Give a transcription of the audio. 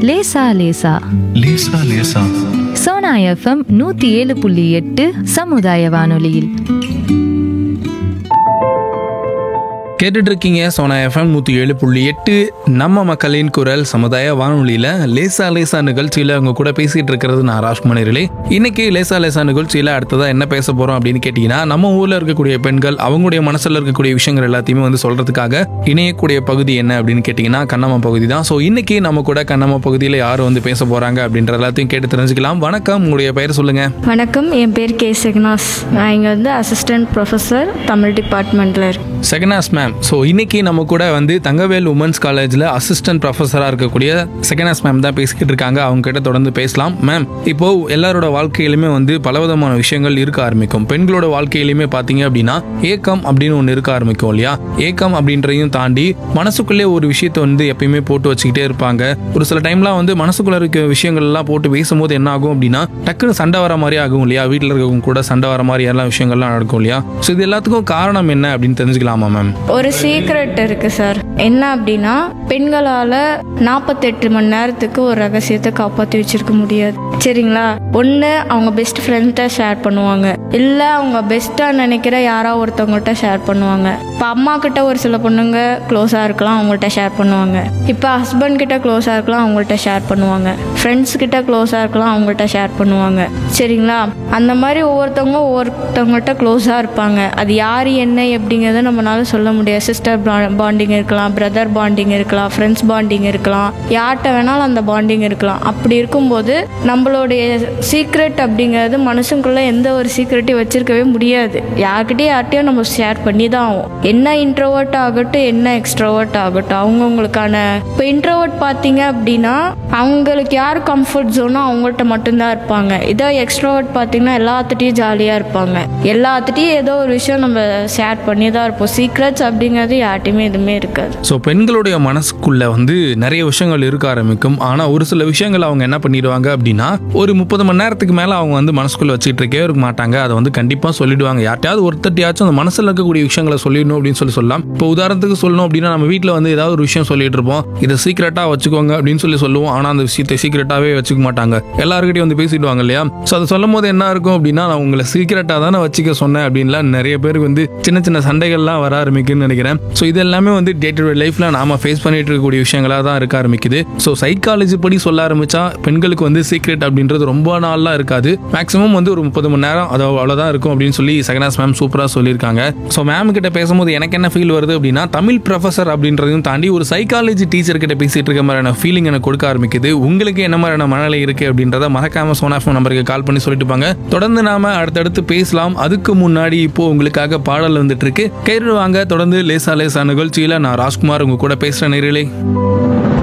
லேசா லேசா லேசா லேசா சோனா எஃப்எம் நூத்தி ஏழு புள்ளி எட்டு சமுதாய வானொலியில் கேட்டுட்டு இருக்கீங்க சோனா எஃப்எம் நூற்றி ஏழு புள்ளி எட்டு நம்ம மக்களின் குரல் சமுதாய வானொலியில் லேசா லேசா நிகழ்ச்சியில் அவங்க கூட பேசிகிட்டு இருக்கிறது நான் ராஜ்குமாரிலே இன்னைக்கு லேசா லேசா நிகழ்ச்சியில் அடுத்ததாக என்ன பேச போகிறோம் அப்படின்னு கேட்டிங்கன்னா நம்ம ஊரில் இருக்கக்கூடிய பெண்கள் அவங்களுடைய மனசில் இருக்கக்கூடிய விஷயங்கள் எல்லாத்தையுமே வந்து சொல்கிறதுக்காக இணையக்கூடிய பகுதி என்ன அப்படின்னு கேட்டிங்கன்னா கண்ணம்மா பகுதி தான் ஸோ இன்னைக்கு நம்ம கூட கண்ணம்மா பகுதியில் யார் வந்து பேச போகிறாங்க அப்படின்ற எல்லாத்தையும் கேட்டு தெரிஞ்சுக்கலாம் வணக்கம் உங்களுடைய பெயர் சொல்லுங்கள் வணக்கம் என் பேர் கே செக்னாஸ் நான் இங்கே வந்து அசிஸ்டன்ட் ப்ரொஃபஸர் தமிழ் டிபார்ட்மெண்ட்டில் இருக்கேன் செகனாஸ் மேம் ஸோ இன்னைக்கு நம்ம கூட வந்து தங்கவேல் உமன்ஸ் காலேஜில் அசிஸ்டன்ட் ப்ரொஃபஸராக இருக்கக்கூடிய செகனாஸ் மேம் தான் பேசிக்கிட்டு இருக்காங்க அவங்க கிட்ட தொடர்ந்து பேசலாம் மேம் இப்போ எல்லாரோட வாழ்க்கையிலுமே வந்து பலவிதமான விஷயங்கள் இருக்க ஆரம்பிக்கும் பெண்களோட வாழ்க்கையிலுமே பார்த்தீங்க அப்படின்னா ஏக்கம் அப்படின்னு ஒன்று இருக்க ஆரம்பிக்கும் இல்லையா ஏக்கம் அப்படின்றதையும் தாண்டி மனசுக்குள்ளே ஒரு விஷயத்தை வந்து எப்பயுமே போட்டு வச்சுக்கிட்டே இருப்பாங்க ஒரு சில டைம்லாம் வந்து மனசுக்குள்ள இருக்க விஷயங்கள் எல்லாம் போட்டு பேசும்போது என்ன ஆகும் அப்படின்னா டக்குன்னு சண்டை வர மாதிரி ஆகும் இல்லையா வீட்டில் இருக்கவங்க கூட சண்டை வர மாதிரி எல்லாம் விஷயங்கள்லாம் நடக்கும் இல்லையா ஸோ இது எல்லாத்துக்கும் காரணம் என்ன அப்படின்னு தெரிஞ்சுக்கலாமா மேம் ஒரு சீக்ரெட் இருக்கு சார் என்ன அப்படின்னா பெண்களால் நாற்பத்தெட்டு மணி நேரத்துக்கு ஒரு ரகசியத்தை காப்பாற்றி வச்சிருக்க முடியாது சரிங்களா ஒன்று அவங்க பெஸ்ட் ஃப்ரெண்ட்கிட்ட ஷேர் பண்ணுவாங்க இல்லை அவங்க பெஸ்ட்டாக நினைக்கிற யாரோ ஒருத்தவங்கள்ட்ட ஷேர் பண்ணுவாங்க இப்போ அம்மா கிட்ட ஒரு சில பொண்ணுங்க க்ளோஸாக இருக்கலாம் அவங்கள்ட்ட ஷேர் பண்ணுவாங்க இப்போ ஹஸ்பண்ட் கிட்ட க்ளோஸாக இருக்கலாம் அவங்கள்ட்ட ஷேர் பண்ணுவாங்க ஃப்ரெண்ட்ஸ் கிட்ட க்ளோஸாக இருக்கலாம் அவங்கள்ட்ட ஷேர் பண்ணுவாங்க சரிங்களா அந்த மாதிரி ஒவ்வொருத்தவங்க ஒவ்வொருத்தவங்கள்ட்ட க்ளோஸாக இருப்பாங்க அது யார் என்ன எப்படிங்கிறத நம்மளால சொல்ல முடியாது சிஸ்டர் பாண்டிங் இருக்கலாம் பிரதர் பாண்டிங் இருக்கலாம் ஃப்ரெண்ட்ஸ் பாண்டிங் இருக்கலாம் யார்கிட்ட வேணாலும் அந்த பாண்டிங் இருக்கலாம் அப்படி இருக்கும்போது நம்மளுடைய சீக்ரெட் அப்படிங்கிறது மனுஷனுக்குள்ள எந்த ஒரு சீக்ரெட்டையும் வச்சிருக்கவே முடியாது யார்கிட்டயும் யார்கிட்டயும் நம்ம ஷேர் பண்ணி தான் ஆகும் என்ன இன்ட்ரோவர்ட் ஆகட்டும் என்ன எக்ஸ்ட்ரோவர்ட் ஆகட்டும் அவங்கவுங்களுக்கான இப்போ இன்ட்ரோவர்ட் பார்த்தீங்க அப்படின்னா அவங்களுக்கு யார் கம்ஃபர்ட் ஜோனோ அவங்கள்ட்ட மட்டும்தான் இருப்பாங்க இதோ எக்ஸ்ட்ரோவர்ட் பார்த்தீங்கன்னா எல்லாத்துட்டையும் ஜாலியாக இருப்பாங்க எல்லாத்துட்டையும் ஏதோ ஒரு விஷயம் நம்ம ஷேர் பண்ணி தான் இருப்போம் சீக்ரெட்ஸ் அப்படிங்கிறது யார்ட்டையுமே எதுவுமே இருக்காது ஸோ பெண்களுடைய மனசுக்குள்ள வந்து நிறைய விஷயங்கள் இருக்க ஆரம்பிக்கும் ஆனால் ஒரு சில விஷயங்கள் அவங்க என்ன பண்ணிடுவாங்க அப்படின்னா ஒரு முப்பது மணி நேரத்துக்கு மேலே அவங்க வந்து மனசுக்குள்ள வச்சுட்டு இருக்கவே இருக்க மாட்டாங்க அதை வந்து கண்டிப்பாக சொல்லிடுவாங்க யார்ட்டையாவது ஒருத்தட்டியாச்சும் அந்த மனசில் இருக்கக்கூடிய விஷயங்களை சொல்லிடணும் அப்படின்னு சொல்லி சொல்லலாம் இப்போ உதாரணத்துக்கு சொல்லணும் அப்படின்னா நம்ம வீட்டில் வந்து ஏதாவது ஒரு விஷயம் சொல்லிட்டு இருப்போம் இதை சீக்கிரட்டாக வச்சுக்கோங்க அப்படின்னு சொல்லி சொல்லுவோம் ஆனால் அந்த விஷயத்தை சீக்கிரட்டாகவே வச்சுக்க மாட்டாங்க எல்லாருக்கிட்டையும் வந்து பேசிடுவாங்க இல்லையா ஸோ அதை சொல்லும் போது என்ன இருக்கும் அப்படின்னா நான் உங்களை சீக்கிரட்டாக தானே வச்சுக்க சொன்னேன் அப்படின்லாம் நிறைய பேருக்கு வந்து சின்ன சின்ன சண்டைகள்லாம் வர ஆரம்பிக்குன்னு நினைக்கிறேன் ஸோ இது எல்லாமே வந்து டே டு டே லைஃப்ல நாம ஃபேஸ் பண்ணிட்டு இருக்கக்கூடிய விஷயங்களாக தான் இருக்க ஆரம்பிக்குது ஸோ சைக்காலஜி படி சொல்ல ஆரம்பிச்சா பெண்களுக்கு வந்து சீக்ரெட் அப்படின்றது ரொம்ப நாள்லாம் இருக்காது மேக்ஸிமம் வந்து ஒரு முப்பது மணி நேரம் அது அவ்வளோதான் இருக்கும் அப்படின்னு சொல்லி சகனாஸ் மேம் சூப்பராக சொல்லியிருக்காங்க ஸோ மேம் கிட்ட பேசும்போது எனக்கு என்ன ஃபீல் வருது அப்படின்னா தமிழ் ப்ரொஃபசர் அப்படின்றதையும் தாண்டி ஒரு சைக்காலஜி டீச்சர் கிட்ட பேசிட்டு இருக்க மாதிரியான ஃபீலிங் எனக்கு கொடுக்க ஆரம்பிக்குது உங்களுக்கு என்ன மாதிரியான மனநிலை இருக்கு அப்படின்றத மறக்காம சோனாஃபோன் நம்பருக்கு கால் பண்ணி சொல்லிட்டு போங்க தொடர்ந்து நாம அடுத்தடுத்து பேசலாம் அதுக்கு முன்னாடி இப்போ உங்களுக்காக பாடல் வந்துட்டு இருக்கு கேட்டு வாங்க தொடர்ந்து லேசா லேசா நிகழ்ச்சியில நான் ராஜ்குமார் உங்க கூட பேசுற நேரிலே